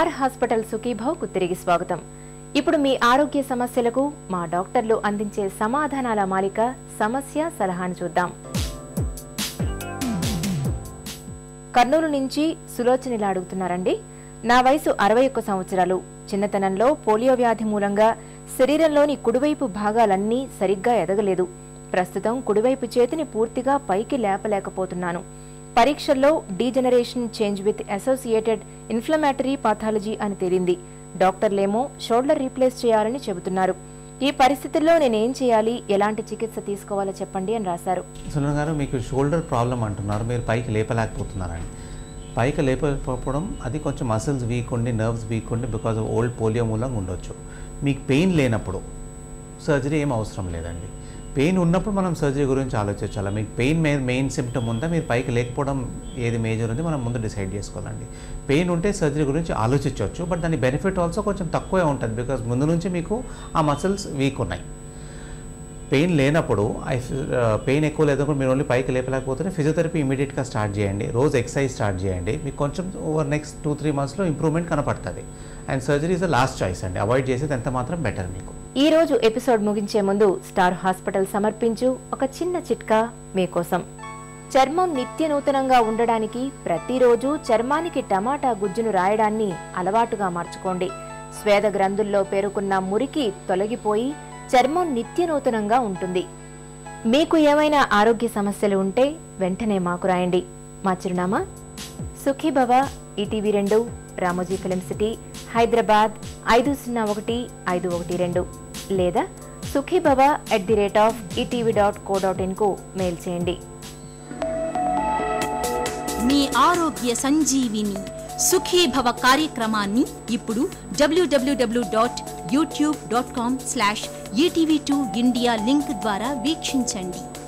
star hospital సుఖీభావ్కు తిరిగి స్వాగతం ఇప్పుడు మీ ఆరోగ్య సమస్యలకు మా డాక్టర్లు అందించే సమాధానాల మాలిక సమస్య సలహాను చూద్దాం కర్నూలు నుంచి సులోచనిలా అడుగుతున్నారండి నా వయసు అరవై ఒక్క సంవత్సరాలు చిన్నతనంలో పోలియో వ్యాధి మూలంగా శరీరంలోని కుడివైపు భాగాలన్నీ సరిగ్గా ఎదగలేదు ప్రస్తుతం కుడివైపు చేతిని పూర్తిగా పైకి లేపలేకపోతున్నాను పరీక్షల్లో degeneration change with associated inflammatory pathology అని తేలింది డాక్టర్లేమో షోల్డర్ రీప్లేస్ చేయాలని చెబుతున్నారు ఈ పరిస్థితుల్లో నేనేం చేయాలి ఎలాంటి చికిత్స తీసుకోవాలో చెప్పండి అని రాశారు సునీల్ గారు మీకు షోల్డర్ ప్రాబ్లం అంటున్నారు మీరు పైకి లేపలేకపోతున్నారండి పైకి లేపకపోవడం అది కొంచెం మసిల్స్ వీక్ ఉండి నర్వ్స్ వీక్ ఉండి బికాజ్ ఆఫ్ ఓల్డ్ పోలియో మూలంగా ఉండొచ్చు మీకు పెయిన్ లేనప్పుడు సర్జరీ ఏం అవసరం లేదండి పెయిన్ ఉన్నప్పుడు మనం సర్జరీ గురించి ఆలోచించాలి మీకు పెయిన్ మే మెయిన్ సిమ్టమ్ ఉందా మీరు పైకి లేకపోవడం ఏది మేజర్ ఉంది మనం ముందు డిసైడ్ చేసుకోవాలండి పెయిన్ ఉంటే సర్జరీ గురించి ఆలోచించవచ్చు బట్ దాని బెనిఫిట్ ఆల్సో కొంచెం తక్కువే ఉంటుంది బికాజ్ ముందు నుంచి మీకు ఆ మసిల్స్ వీక్ ఉన్నాయి పెయిన్ లేనప్పుడు ఐ పెయిన్ ఎక్కువ లేనప్పుడు మీరు ఓన్లీ పైకి లేపలేకపోతే ఫిజియోథెరపీ ఇమీడియట్గా స్టార్ట్ చేయండి రోజు ఎక్సర్సైజ్ స్టార్ట్ చేయండి మీకు కొంచెం ఓవర్ నెక్స్ట్ టూ త్రీ మంత్స్లో ఇంప్రూవ్మెంట్ కనపడుతుంది and surgery is the last choice అండి అవాయిడ్ చేసేది ఎంత మాత్రం బెటర్ మీకు ఈ రోజు ఎపిసోడ్ ముగించే ముందు స్టార్ హాస్పిటల్ సమర్పించు ఒక చిన్న చిట్కా మీకోసం చర్మం నిత్య నూతనంగా ఉండడానికి ప్రతిరోజు చర్మానికి టమాటా గుజ్జును రాయడాన్ని అలవాటుగా మార్చుకోండి స్వేద గ్రంథుల్లో పేరుకున్న మురికి తొలగిపోయి చర్మం నిత్య నూతనంగా ఉంటుంది మీకు ఏమైనా ఆరోగ్య సమస్యలు ఉంటే వెంటనే మాకు రాయండి మా చిరునామా సుఖీభవ ఈటీవీ రెండు రామోజీ ఫిలిం సిటీ హైదరాబాద్ ఐదు సున్నా ఒకటి ఐదు ఒకటి రెండు లేదా Sukhibhava at the rate of ETV dot co dot ఇన్కు మెయిల్ చేయండి మీ ఆరోగ్య సంజీవిని సుఖీభవ కార్యక్రమాన్ని ఇప్పుడు WWW dot YouTube dot com slash ETV two India link ద్వారా వీక్షించండి